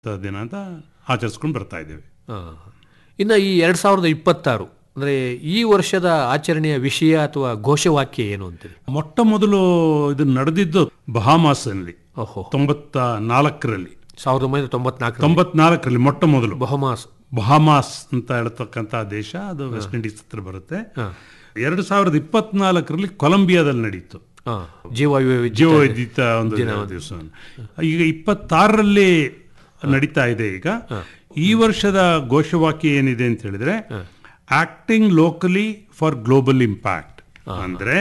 ದಿನ ಅಂತ ಆಚರಿಸ್ಕೊಂಡು ಬರ್ತಾ ಇದ್ದೇವೆ ಆ. ಇನ್ನು ಈ ಎರಡು ಸಾವಿರದ ಇಪ್ಪತ್ತಾರು ಅಂದರೆ ಈ ವರ್ಷದ ಆಚರಣೆಯ ವಿಷಯ ಅಥವಾ ಘೋಷವಾಕ್ಯ ಏನು ಅಂತೀರಿ ಮೊಟ್ಟ ಮೊದಲು ಇದು ನಡೆದಿದ್ದು ಬಹಾಮಾಸ್ನಲ್ಲಿ ಓಹೋ ತೊಂಬತ್ತ ನಾಲ್ಕರಲ್ಲಿ ಸಾವಿರದ ಒಂಬೈನೂರ ತೊಂಬತ್ನಾಲ್ಕು ತೊಂಬತ್ನಾಲ್ಕರಲ್ಲಿ ಮೊಟ್ಟ ಮೊದಲು ಬಹಮಾಸ್ ಬಹಾಮಾಸ್ ಅಂತ ಹೇಳ್ತಕ್ಕಂಥ ದೇಶ ಅದು ವೆಸ್ಟ್ ಇಂಡೀಸ್ ಹತ್ರ ಬರುತ್ತೆ ಹಾಂ ಎರಡು ಸಾವಿರದ ಇಪ್ಪತ್ನಾಲ್ಕರಲ್ಲಿ ಕೊಲಂಬಿಯಾದಲ್ಲಿ ನಡೀತು ಹಾಂ ಜೀವ ವೈವಿಧ್ಯ ಜೀವವೈದ್ಯಿತ ಒಂದು ದಿವಸ ಈಗ ಇಪ್ಪತ್ತಾರರಲ್ಲಿ ನಡೀತಾ ಇದೆ ಈಗ ಈ ವರ್ಷದ ಘೋಷವಾಕ್ಯ ಏನಿದೆ ಅಂತ ಹೇಳಿದ್ರೆ acting locally for global impact ಅಂದ್ರೆ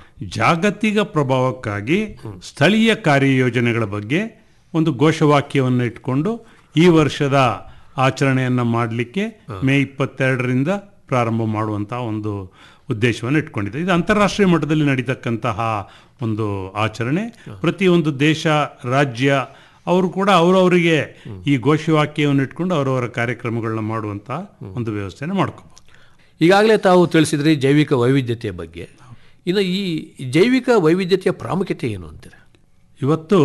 ಜಾಗತಿಕ ಪ್ರಭಾವಕ್ಕಾಗಿ ಸ್ಥಳೀಯ ಕಾರ್ಯಯೋಜನೆಗಳ ಬಗ್ಗೆ ಒಂದು ಘೋಷವಾಕ್ಯವನ್ನು ಇಟ್ಕೊಂಡು ಈ ವರ್ಷದ ಆಚರಣೆಯನ್ನ ಮಾಡಲಿಕ್ಕೆ ಮೇ ಇಪ್ಪತ್ತೆರಡರಿಂದ ಪ್ರಾರಂಭ ಮಾಡುವಂತ ಒಂದು ಉದ್ದೇಶವನ್ನು ಇಟ್ಕೊಂಡಿದೆ ಇದು ಅಂತಾರಾಷ್ಟ್ರೀಯ ಮಟ್ಟದಲ್ಲಿ ನಡೀತಕ್ಕಂತಹ ಒಂದು ಆಚರಣೆ ಪ್ರತಿಯೊಂದು ದೇಶ ರಾಜ್ಯ ಅವರು ಕೂಡ ಅವರವರಿಗೆ ಈ ಘೋಷವಾಕ್ಯವನ್ನು ಇಟ್ಕೊಂಡು ಅವರವರ ಕಾರ್ಯಕ್ರಮಗಳನ್ನ ಮಾಡುವಂತಹ ಒಂದು ವ್ಯವಸ್ಥೆನ ಮಾಡ್ಕೋಬಹುದು ಈಗಾಗಲೇ ತಾವು ತಿಳಿಸಿದ್ರಿ ಜೈವಿಕ ವೈವಿಧ್ಯತೆಯ ಬಗ್ಗೆ ಇನ್ನು ಈ ಜೈವಿಕ ವೈವಿಧ್ಯತೆಯ ಪ್ರಾಮುಖ್ಯತೆ ಏನು ಅಂತೀರಿ ಇವತ್ತು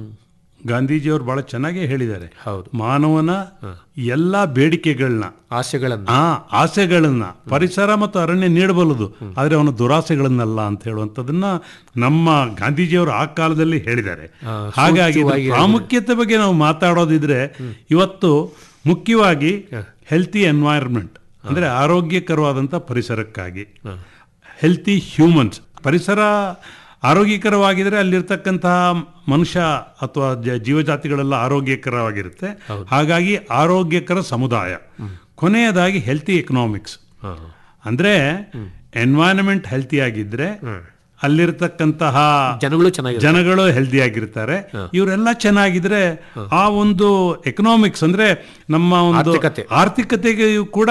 ಗಾಂಧೀಜಿಯವರು ಬಹಳ ಚೆನ್ನಾಗೇ ಹೇಳಿದ್ದಾರೆ ಹೌದು ಮಾನವನ ಎಲ್ಲ ಬೇಡಿಕೆಗಳನ್ನ ಆಸೆಗಳನ್ನು ಆ ಆಸೆಗಳನ್ನ ಪರಿಸರ ಮತ್ತು ಅರಣ್ಯ ನೀಡಬಲ್ಲದು ಆದರೆ ಅವನ ದುರಾಸೆಗಳನ್ನಲ್ಲ ಅಂತ ಹೇಳುವಂಥದ್ದನ್ನ ನಮ್ಮ ಗಾಂಧೀಜಿಯವರು ಆ ಕಾಲದಲ್ಲಿ ಹೇಳಿದ್ದಾರೆ ಆ, ಹಾಗಾಗಿ ಇದ್ರ ಸೂಕ್ತವಾಗಿ ಪ್ರಾಮುಖ್ಯತೆ ಬಗ್ಗೆ ನಾವು ಮಾತಾಡೋದಿದ್ರೆ ಇವತ್ತು ಮುಖ್ಯವಾಗಿ ಹೆಲ್ತಿ ಎನ್ವೈರ್ಮೆಂಟ್ ಅಂದ್ರೆ ಆರೋಗ್ಯಕರವಾದಂಥ ಪರಿಸರಕ್ಕಾಗಿ ಹೆಲ್ತಿ ಹ್ಯೂಮನ್ಸ್ ಪರಿಸರ ಆರೋಗ್ಯಕರವಾಗಿದ್ರೆ ಅಲ್ಲಿರ್ತಕ್ಕಂತಹ ಮನುಷ್ಯ ಅಥವಾ ಜ- ಜೀವಜಾತಿಗಳೆಲ್ಲ ಆರೋಗ್ಯಕರವಾಗಿರುತ್ತೆ ಹಾಗಾಗಿ ಆರೋಗ್ಯಕರ ಸಮುದಾಯ ಕೊನೆಯದಾಗಿ ಹೆಲ್ತಿ ಎಕನಾಮಿಕ್ಸ್ ಹಾಂ ಅಂದ್ರೆ ಎನ್ವೈರನ್ಮೆಂಟ್ ಹೆಲ್ತಿ ಆಗಿದ್ರೆ ಅಲ್ಲಿರ್ತಕ್ಕಂತಹ ಜನಗಳು ಚೆನ್ನಾಗಿದೆ ಜನಗಳು ಹೆಲ್ದಿ ಆಗಿರ್ತಾರೆ ಇವರೆಲ್ಲ ಚೆನ್ನಾಗಿದ್ರೆ ಆ ಒಂದು ಎಕನಾಮಿಕ್ಸ್ ಅಂದ್ರೆ ನಮ್ಮ ಒಂದು ಆರ್ಥಿಕತೆ. ಆರ್ಥಿಕತೆಗೆ ಕೂಡ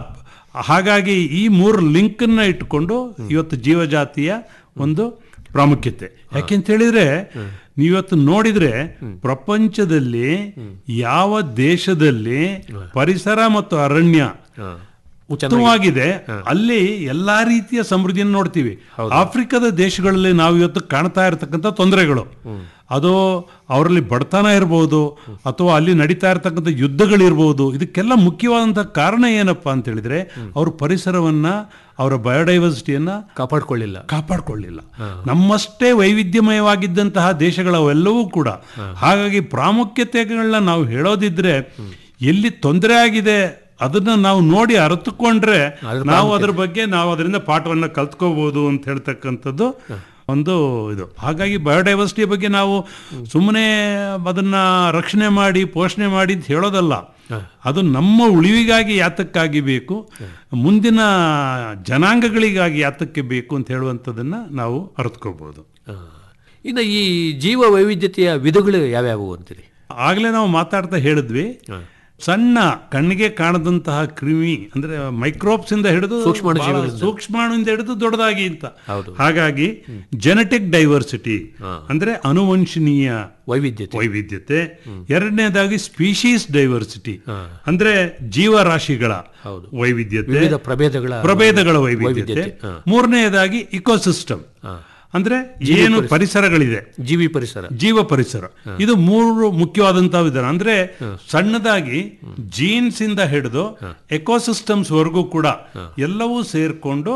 ಹಾಗಾಗಿ ಈ ಮೂರು ಲಿಂಕ್ ಅನ್ನ ಇಟ್ಕೊಂಡು ಇವತ್ತು ಜೀವಜಾತಿಯ ಒಂದು ಪ್ರಾಮುಖ್ಯತೆ ಯಾಕೆಂತ ಹೇಳಿದ್ರೆ ನೀವತ್ತು ನೋಡಿದ್ರೆ ಪ್ರಪಂಚದಲ್ಲಿ ಯಾವ ದೇಶದಲ್ಲಿ ಪರಿಸರ ಮತ್ತು ಅರಣ್ಯ ಹಾಂ ಉತ್ತಮವಾಗಿದೆ ಅಲ್ಲಿ ಎಲ್ಲಾ ರೀತಿಯ ಸಮೃದ್ಧಿಯನ್ನು ನೋಡ್ತೀವಿ ಆಫ್ರಿಕಾದ ದೇಶಗಳಲ್ಲಿ ನಾವು ಇವತ್ತು ಕಾಣ್ತಾ ಇರತಕ್ಕಂಥ ತೊಂದರೆಗಳು ಅದು ಅವರಲ್ಲಿ ಬಡತನ ಇರಬಹುದು ಅಥವಾ ಅಲ್ಲಿ ನಡೀತಾ ಇರತಕ್ಕಂಥ ಯುದ್ಧಗಳಿರ್ಬೋದು ಇದಕ್ಕೆಲ್ಲ ಮುಖ್ಯವಾದಂತಹ ಕಾರಣ ಏನಪ್ಪಾ ಅಂತ ಹೇಳಿದ್ರೆ ಅವರು ಪರಿಸರವನ್ನ ಅವರ ಬಯೋಡೈವರ್ಸಿಟಿಯನ್ನ ಕಾಪಾಡ್ಕೊಳ್ಳಿಲ್ಲ ಕಾಪಾಡ್ಕೊಳ್ಳಿಲ್ಲ ನಮ್ಮಷ್ಟೇ ವೈವಿಧ್ಯಮಯವಾಗಿದ್ದಂತಹ ದೇಶಗಳವೆಲ್ಲವೂ ಕೂಡ ಹಾಗಾಗಿ ಪ್ರಾಮುಖ್ಯತೆಗಳನ್ನ ನಾವು ಹೇಳೋದಿದ್ರೆ ಎಲ್ಲಿ ತೊಂದರೆ ಆಗಿದೆ ಅದನ್ನ ನಾವು ನೋಡಿ ಅರಿತುಕೊಂಡ್ರೆ ನಾವು ಅದ್ರ ಬಗ್ಗೆ ನಾವು ಅದರಿಂದ ಪಾಠವನ್ನ ಕಲ್ತ್ಕೋಬಹುದು ಅಂತ ಹೇಳ್ತಕ್ಕಂಥದ್ದು ಒಂದು ಇದು ಹಾಗಾಗಿ ಬಯೋಡೈವರ್ಸಿಟಿ ಬಗ್ಗೆ ನಾವು ಸುಮ್ಮನೆ ಅದನ್ನ ರಕ್ಷಣೆ ಮಾಡಿ ಪೋಷಣೆ ಮಾಡಿ ಅಂತ ಹೇಳೋದಲ್ಲ ಅದು ನಮ್ಮ ಉಳಿವಿಗಾಗಿ ಯಾತಕ್ಕಾಗಿ ಬೇಕು ಮುಂದಿನ ಜನಾಂಗಗಳಿಗಾಗಿ ಯಾತಕ್ಕೆ ಬೇಕು ಅಂತ ಹೇಳುವಂಥದ್ದನ್ನ ನಾವು ಅರ್ಥಕೋಬಹುದು ಆ. ಇನ್ನು ಈ ಜೀವ ವೈವಿಧ್ಯತೆಯ ವಿಧಗಳು ಯಾವ್ಯಾವು ಅಂತೀರಿ ಆಗಲೇ ನಾವು ಮಾತಾಡ್ತಾ ಹೇಳಿದ್ವಿ ಸಣ್ಣ ಕಣ್ಣಿಗೆ ಕಾಣದಂತಹ ಕ್ರಿಮಿ ಅಂದ್ರೆ ಮೈಕ್ರೋಬ್ಸ್ ಇಂದ ಹಿಡಿದು ಸೂಕ್ಷ್ಮಾಣು ಬಹಳ ಸೂಕ್ಷ್ಮಾಣುವಿಂದ ಹಿಡಿದು ದೊಡ್ಡದಾಗಿ ಅಂತ ಹೌದು. ಹಾಗಾಗಿ ಜೆನೆಟಿಕ್ ಡೈವರ್ಸಿಟಿ ಅಂದ್ರೆ ಅನುವಂಶನೀಯ ವೈವಿಧ್ಯತೆ ವೈವಿಧ್ಯತೆ ಎರಡನೇದಾಗಿ ಸ್ಪೀಶೀಸ್ ಡೈವರ್ಸಿಟಿ ಅಂದ್ರೆ ಜೀವರಾಶಿಗಳ ಹೌದು. ವೈವಿಧ್ಯತೆ ವಿವಿಧ ಪ್ರಭೇದಗಳ ಪ್ರಭೇದಗಳ ವೈವಿಧ್ಯತೆ ವೈವಿಧ್ಯತೆ, ಹಾ. ಮೂರನೆಯದಾಗಿ ಇಕೋಸಿಸ್ಟಮ್ ಹಾ. ಅಂದ್ರೆ ಏನು ಪರಿಸರಗಳಿದೆ ಜೀವಿ ಪರಿಸರ ಜೀವ ಪರಿಸರ ಇದು ಮೂರು ಮುಖ್ಯವಾದಂತಹ ವಿಧಾನ ಅಂದ್ರೆ ಸಣ್ಣದಾಗಿ ಜೀನ್ಸ್ ಇಂದ ಹಿಡಿದು ಎಕೋಸಿಸ್ಟಮ್ಸ್ ವರೆಗೂ ಕೂಡ ಎಲ್ಲವೂ ಸೇರ್ಕೊಂಡು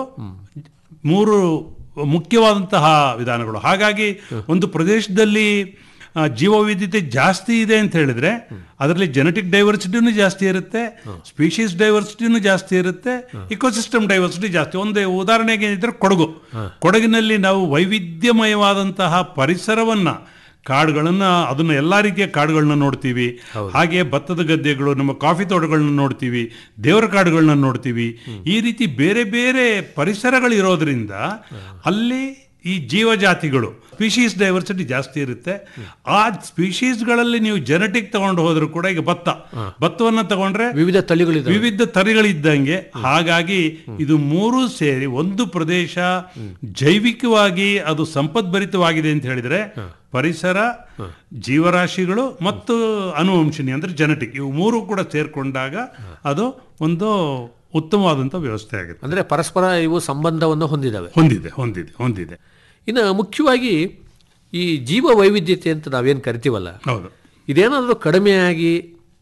ಮೂರು ಮುಖ್ಯವಾದಂತಹ ವಿಧಾನಗಳು ಹಾಗಾಗಿ ಒಂದು ಪ್ರದೇಶದಲ್ಲಿ ಆ, ಜೀವವೈವಿಧ್ಯತೆ ಜಾಸ್ತಿ ಇದೆ ಅಂತ ಹೇಳಿದ್ರೆ ಅದರಲ್ಲಿ ಜೆನೆಟಿಕ್ ಡೈವರ್ಸಿಟಿನೂ ಜಾಸ್ತಿ ಇರುತ್ತೆ ಸ್ಪೀಶೀಸ್ ಡೈವರ್ಸಿಟಿನೂ ಜಾಸ್ತಿ ಇರುತ್ತೆ ಇಕೋಸಿಸ್ಟಮ್ ಡೈವರ್ಸಿಟಿ ಜಾಸ್ತಿ ಒಂದು ಉದಾಹರಣೆಗೆ ಏನಿದ್ರೆ ಕೊಡಗು ಕೊಡಗಿನಲ್ಲಿ ನಾವು ವೈವಿಧ್ಯಮಯವಾದಂತಹ ಪರಿಸರವನ್ನ ಕಾಡುಗಳನ್ನ ಅದನ್ನ ಎಲ್ಲಾ ರೀತಿಯ ಕಾಡುಗಳನ್ನ ನೋಡ್ತೀವಿ ಹಾಗೆ ಭತ್ತದ ಗದ್ದೆಗಳು ನಮ್ಮ ಕಾಫಿ ತೋಟಗಳನ್ನ ನೋಡ್ತೀವಿ ದೇವರ ಕಾಡುಗಳನ್ನ ನೋಡ್ತೀವಿ ಈ ರೀತಿ ಬೇರೆ ಬೇರೆ ಪರಿಸರಗಳು ಇರೋದ್ರಿಂದ ಅಲ್ಲಿ ಈ ಜೀವಜಾತಿಗಳು ಸ್ಪೀಶೀಸ್ ಡೈವರ್ಸಿಟಿ ಜಾಸ್ತಿ ಇರುತ್ತೆ ಆ ಸ್ಪೀಶೀಸ್ಗಳಲ್ಲಿ ನೀವು ಜೆನೆಟಿಕ್ ತಗೊಂಡು ಹೋದ್ರು ಕೂಡ ಈಗ ಭತ್ತ ಭತ್ತವನ್ನ ತಗೊಂಡ್ರೆ ವಿವಿಧ ತಳಿಗಳಿದೆ ವಿವಿಧ ತಳಿಗಳಿದ್ದಂಗೆ ಹಾಗಾಗಿ ಇದು ಮೂರು ಸೇರಿ ಒಂದು ಪ್ರದೇಶ ಜೈವಿಕವಾಗಿ ಅದು ಸಂಪದ್ಭರಿತವಾಗಿದೆ ಅಂತ ಹೇಳಿದ್ರೆ ಪರಿಸರ ಜೀವರಾಶಿಗಳು ಮತ್ತು ಅನುವಂಶಿನಿ ಅಂದ್ರೆ ಜೆನೆಟಿಕ್ ಇವು ಮೂರು ಕೂಡ ಸೇರ್ಕೊಂಡಾಗ ಅದು ಒಂದು ಉತ್ತಮವಾದಂಥ ವ್ಯವಸ್ಥೆ ಆಗುತ್ತೆ ಅಂದ್ರೆ ಪರಸ್ಪರ ಇವು ಸಂಬಂಧವನ್ನು ಹೊಂದಿದಾವೆ ಹೊಂದಿದೆ ಹೊಂದಿದೆ ಹೊಂದಿದೆ ಇನ್ನು ಮುಖ್ಯವಾಗಿ ಈ ಜೀವ ವೈವಿಧ್ಯತೆ ಅಂತ ನಾವೇನು ಕರಿತೀವಲ್ಲ ಹೌದು ಇದೇನಾದರೂ ಕಡಿಮೆಯಾಗಿ